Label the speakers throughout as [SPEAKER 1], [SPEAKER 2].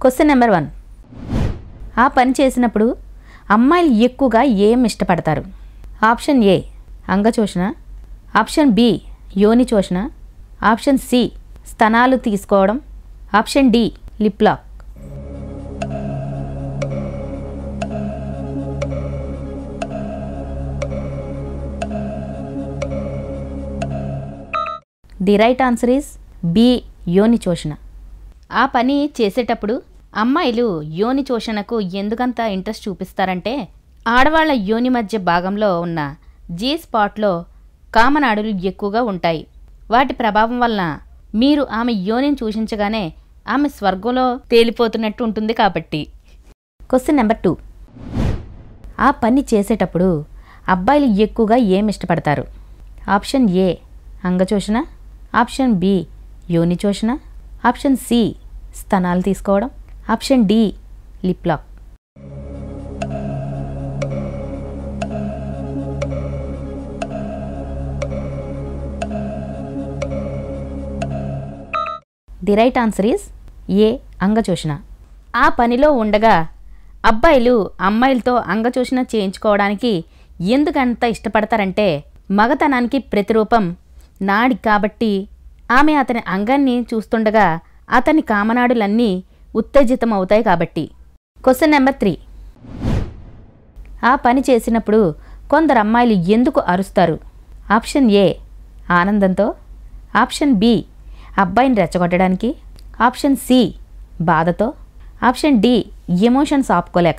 [SPEAKER 1] question number one ఆ పని చేసినప్పుడు అమ్మాయిలు ఎక్కువగా ఏం ఇష్టపడతారు ఆప్షన్ ఏ అంగచోషణ ఆప్షన్ బి యోని చోషణ ఆప్షన్ సి స్తనాలు తీసుకోవడం option D lip lock the right answer is B యోని చోషణ ఆ పని చేసేటప్పుడు అమ్మాయిలు యోని చోషణకు ఎందుకంత ఇంట్రెస్ట్ చూపిస్తారంటే ఆడవాళ్ళ యోని మధ్య భాగంలో ఉన్న జీ స్పాట్లో కామనాడులు ఎక్కువగా ఉంటాయి వాటి ప్రభావం వలన మీరు ఆమె యోనిని చూసించగానే ఆమె స్వర్గంలో తేలిపోతున్నట్టు ఉంటుంది కాబట్టి క్వశ్చన్ నెంబర్ టూ ఆ పని చేసేటప్పుడు అబ్బాయిలు ఎక్కువగా ఏం ఇష్టపడతారు ఆప్షన్ ఏ అంగచోషణ ఆప్షన్ బి యోని చోషణ ఆప్షన్ సి స్తనాలు తీసుకోవడం option D lip lock the right answer is A అంగచోషణ ఆ పనిలో ఉండగా అబ్బాయిలు అమ్మాయిలతో అంగచోషణ చేయించుకోవడానికి ఎందుకంత ఇష్టపడతారంటే మగతనానికి ప్రతిరూపం నాడి కాబట్టి ఆమె అతని అంగాన్ని చూస్తుండగా అతని కామనాడులన్నీ ఉత్తేజితం అవుతాయి కాబట్టి క్వశ్చన్ నెంబర్ త్రీ ఆ పని చేసినప్పుడు కొందరు అమ్మాయిలు ఎందుకు అరుస్తారు ఆప్షన్ ఏ ఆనందంతో ఆప్షన్ బి అబ్బాయిని రెచ్చగొట్టడానికి ఆప్షన్ సి బాధతో ఆప్షన్ డి ఎమోషన్స్ ఆపుకోలేక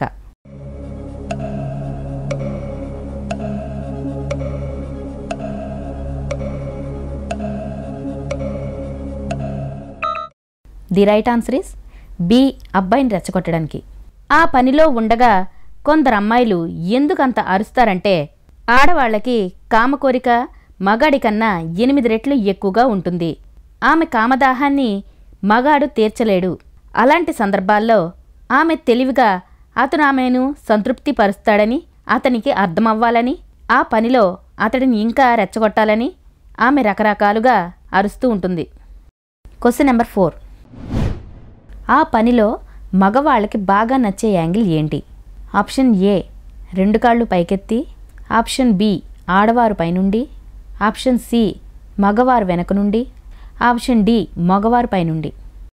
[SPEAKER 1] the right answer is B అబ్బాయిని రెచ్చగొట్టడానికి ఆ పనిలో ఉండగా కొందరు అమ్మాయిలు ఎందుకంత అరుస్తారంటే ఆడవాళ్ళకి కామకోరిక మగాడి కన్నా ఎనిమిది రెట్లు ఎక్కువగా ఉంటుంది ఆమె కామదాహాన్ని మగాడు తీర్చలేడు అలాంటి సందర్భాల్లో ఆమె తెలివిగా అతను ఆమెను సంతృప్తి పరుస్తాడని అతనికి అర్థమవ్వాలని ఆ పనిలో అతడిని ఇంకా రెచ్చగొట్టాలని ఆమె రకరకాలుగా అరుస్తూ ఉంటుంది క్వశ్చన్ నెంబర్ ఫోర్ ఆ పనిలో మగవాళ్ళకి బాగా నచ్చే యాంగిల్ ఏంటి ఆప్షన్ ఏ రెండు కాళ్ళు పైకెత్తి ఆప్షన్ బి ఆడవారు పైనుండి ఆప్షన్ సి మగవారు వెనక నుండి ఆప్షన్ డి మగవారు పైనుండి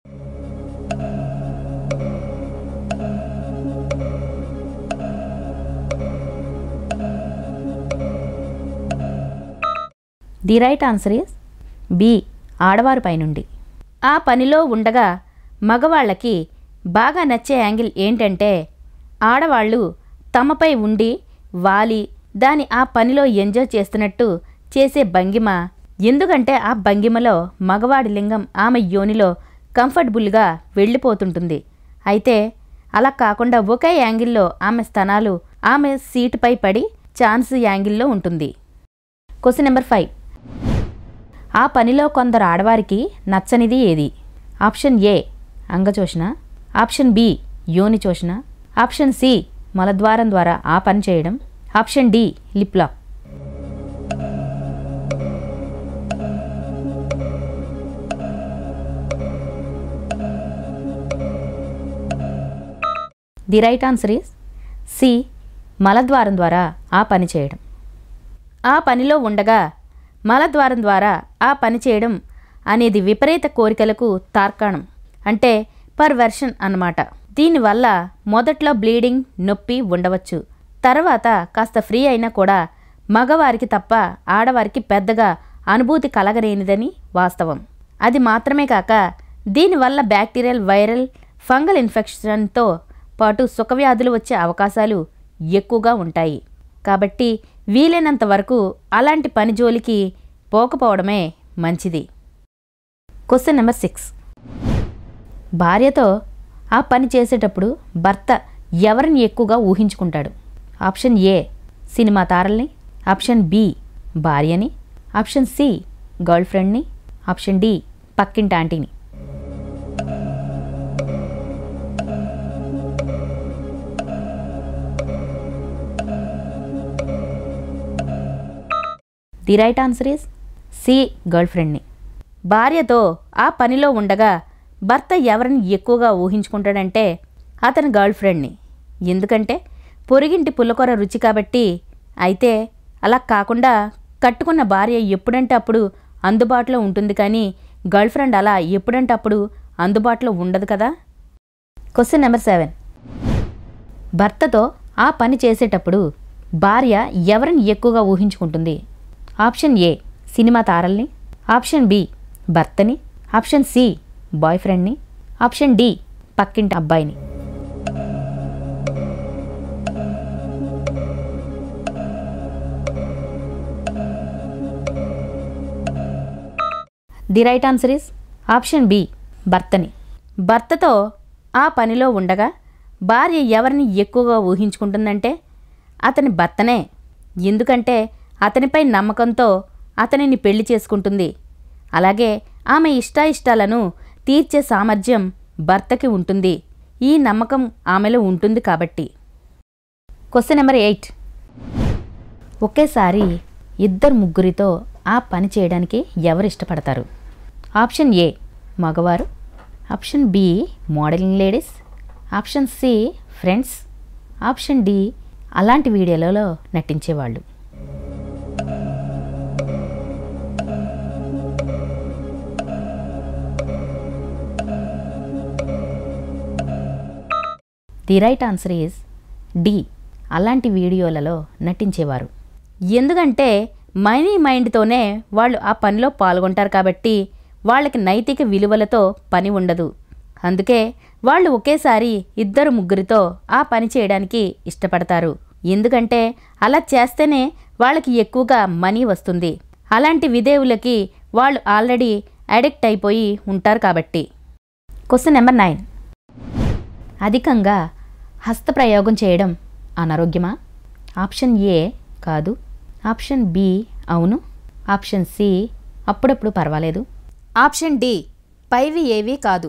[SPEAKER 1] the right answer is B ఆడవారు పైనుండి ఆ పనిలో ఉండగా మగవాళ్ళకి బాగా నచ్చే యాంగిల్ ఏంటంటే ఆడవాళ్ళు తమపై ఉండి వాలి దాని ఆ పనిలో ఎంజాయ్ చేస్తున్నట్టు చేసే భంగిమ ఎందుకంటే ఆ భంగిమలో మగవాడి లింగం ఆమె యోనిలో కంఫర్టబుల్గా వెళ్ళిపోతుంటుంది అయితే అలా కాకుండా ఒకే యాంగిల్లో ఆమె స్థనాలు ఆమె సీటుపై పడి ఛాన్స్ యాంగిల్లో ఉంటుంది క్వశ్చన్ నెంబర్ ఫైవ్ ఆ పనిలో కొందరు ఆడవారికి నచ్చనిది ఏది ఆప్షన్ ఏ అంగచోషణ ఆప్షన్ బి యోని చోషణ ఆప్షన్ సి మలద్వారం ద్వారా ఆ పని చేయడం option D lip lock the right answer is C మలద్వారం ద్వారా ఆ పని చేయడం ఆ పనిలో ఉండగా మలద్వారం ద్వారా ఆ పని చేయడం అనేది విపరీత కోరికలకు తార్కాణం అంటే పర్వర్షన్ అన్నమాట దీనివల్ల మొదట్లో బ్లీడింగ్ నొప్పి ఉండవచ్చు తర్వాత కాస్త ఫ్రీ అయినా కూడా మగవారికి తప్ప ఆడవారికి పెద్దగా అనుభూతి కలగలేనిదని వాస్తవం అది మాత్రమే కాక దీనివల్ల బ్యాక్టీరియల్ వైరల్ ఫంగల్ ఇన్ఫెక్షన్తో పాటు సుఖవ్యాధులు వచ్చే అవకాశాలు ఎక్కువగా ఉంటాయి కాబట్టి వీలైనంత వరకు అలాంటి పని జోలికి పోకపోవడమే మంచిది క్వశ్చన్ నెంబర్ సిక్స్ భార్యతో ఆ పని చేసేటప్పుడు భర్త ఎవరిని ఎక్కువగా ఊహించుకుంటాడు ఆప్షన్ ఏ సినిమా తారల్ని ఆప్షన్ బి భార్యని ఆప్షన్ సి గర్ల్ ఫ్రెండ్ని ఆప్షన్ డి పక్కింటి ఆంటీని the right answer is C girl ఫ్రెండ్ని భార్యతో ఆ పనిలో ఉండగా భర్త ఎవరిని ఎక్కువగా ఊహించుకుంటాడంటే అతని గర్ల్ ఫ్రెండ్ని ఎందుకంటే పొరిగింటి పుల్లకూర రుచి కాబట్టి అయితే అలా కాకుండా కట్టుకున్న భార్య ఎప్పుడంటే అప్పుడు అందుబాటులో ఉంటుంది కానీ గర్ల్ ఫ్రెండ్ అలా ఎప్పుడంటే అప్పుడు అందుబాటులో ఉండదు కదా క్వశ్చన్ నెంబర్ సెవెన్ భర్తతో ఆ పని చేసేటప్పుడు భార్య ఎవరిని ఎక్కువగా ఊహించుకుంటుంది ఆప్షన్ ఏ సినిమా తారల్ని ఆప్షన్ బి భర్తని ఆప్షన్ సి బాయ్ ఫ్రెండ్ని ఆప్షన్ డి పక్కింటి అబ్బాయిని the right answer is option B భర్తని భర్తతో ఆ పనిలో ఉండగా భార్య ఎవరిని ఎక్కువగా ఊహించుకుంటుందంటే అతని భర్తనే ఎందుకంటే అతనిపై నమ్మకంతో అతనిని పెళ్లి చేసుకుంటుంది అలాగే ఆమె ఇష్టాయిష్టాలను తీర్చే సామర్థ్యం భర్తకి ఉంటుంది ఈ నమ్మకం ఆమెలో ఉంటుంది కాబట్టి క్వశ్చన్ నెంబర్ ఎయిట్ ఒకేసారి ఇద్దరు ముగ్గురితో ఆ పని చేయడానికి ఎవరు ఇష్టపడతారు ఆప్షన్ ఏ మగవారు option B modelling ladies option C friends option D అలాంటి వీడియోలలో నటించేవాళ్ళు the right answer is D అలాంటి వీడియోలలో నటించేవారు ఎందుకంటే మనీ మైండ్తోనే వాళ్ళు ఆ పనిలో పాల్గొంటారు కాబట్టి వాళ్ళకి నైతిక విలువలతో పని ఉండదు అందుకే వాళ్ళు ఒకేసారి ఇద్దరు ముగ్గురితో ఆ పని చేయడానికి ఇష్టపడతారు ఎందుకంటే అలా చేస్తేనే వాళ్ళకి ఎక్కువగా మనీ వస్తుంది అలాంటి విధేవులకి వాళ్ళు ఆల్రెడీ అడిక్ట్ అయిపోయి ఉంటారు కాబట్టి క్వశ్చన్ నెంబర్ నైన్ అధికంగా హస్తప్రయోగం చేయడం అనారోగ్యమా ఆప్షన్ ఏ కాదు ఆప్షన్ బి అవును ఆప్షన్ సి అప్పుడప్పుడు పర్వాలేదు ఆప్షన్ డి పైవి ఏవి కాదు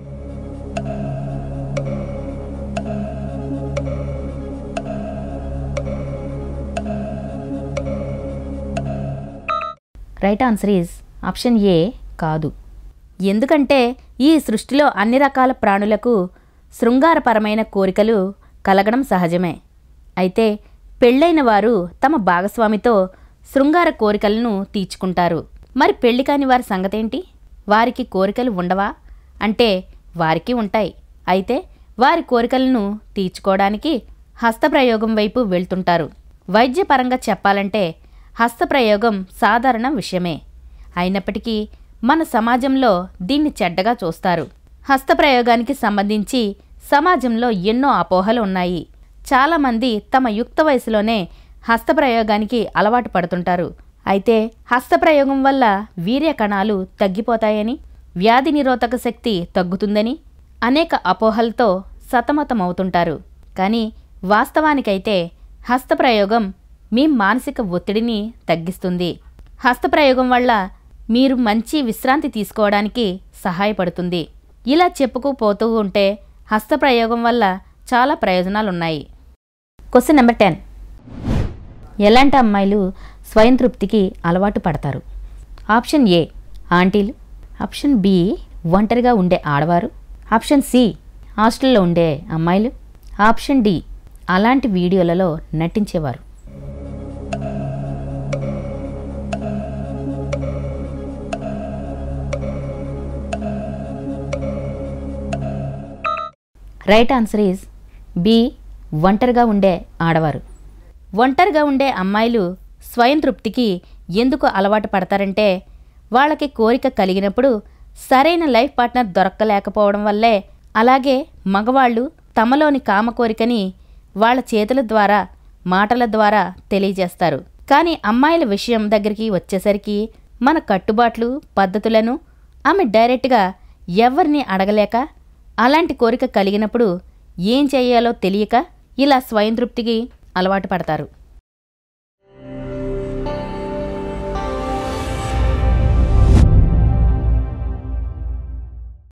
[SPEAKER 1] right answer is option A కాదు ఎందుకంటే ఈ సృష్టిలో అన్ని రకాల ప్రాణులకు శృంగారపరమైన కోరికలు కలగడం సహజమే అయితే పెళ్ళైన వారు తమ భాగస్వామితో శృంగార కోరికలను తీర్చుకుంటారు మరి పెళ్లి కాని వారి సంగతేంటి వారికి కోరికలు ఉండవా అంటే వారికి ఉంటాయి అయితే వారి కోరికలను తీర్చుకోవడానికి హస్తప్రయోగం వైపు వెళ్తుంటారు వైద్యపరంగా చెప్పాలంటే హస్తప్రయోగం సాధారణ విషయమే అయినప్పటికీ మన సమాజంలో దీన్ని చెడ్డగా చూస్తారు హస్తప్రయోగానికి సంబంధించి సమాజంలో ఎన్నో అపోహలు ఉన్నాయి చాలామంది తమ యుక్త వయసులోనే హస్తప్రయోగానికి అలవాటు పడుతుంటారు అయితే హస్తప్రయోగం వల్ల వీర్య కణాలు తగ్గిపోతాయని వ్యాధి నిరోధక శక్తి తగ్గుతుందని అనేక అపోహలతో సతమతమవుతుంటారు కానీ వాస్తవానికైతే హస్తప్రయోగం మీ మానసిక ఒత్తిడిని తగ్గిస్తుంది హస్తప్రయోగం వల్ల మీరు మంచి విశ్రాంతి తీసుకోవడానికి సహాయపడుతుంది ఇలా చెప్పుకుపోతూ ఉంటే హస్తప్రయోగం వల్ల చాలా ప్రయోజనాలున్నాయి క్వశ్చన్ నెంబర్ టెన్ ఎలాంటి అమ్మాయిలు స్వయం తృప్తికి అలవాటు పడతారు ఆప్షన్ ఏ ఆంటీలు ఆప్షన్ బి ఒంటరిగా ఉండే ఆడవారు ఆప్షన్ సి హాస్టల్లో ఉండే అమ్మాయిలు ఆప్షన్ డి అలాంటి వీడియోలలో నటించేవారు రైట్ ఆన్సర్ ఈజ్ బి ఒంటరిగా ఉండే ఆడవారు ఒంటరిగా ఉండే అమ్మాయిలు స్వయం తృప్తికి ఎందుకు అలవాటు పడతారంటే వాళ్ళకి కోరిక కలిగినప్పుడు సరైన లైఫ్ పార్ట్నర్ దొరక్కలేకపోవడం వల్లే అలాగే మగవాళ్ళు తమలోని కామ కోరికని వాళ్ళ చేతుల ద్వారా మాటల ద్వారా తెలియజేస్తారు కానీ అమ్మాయిల విషయం దగ్గరికి వచ్చేసరికి మన కట్టుబాట్లు పద్ధతులను ఆమె డైరెక్ట్గా ఎవరిని అడగలేక అలాంటి కోరిక కలిగినప్పుడు ఏం చేయాలో తెలియక ఇలా స్వయం తృప్తికి అలవాటు పడతారు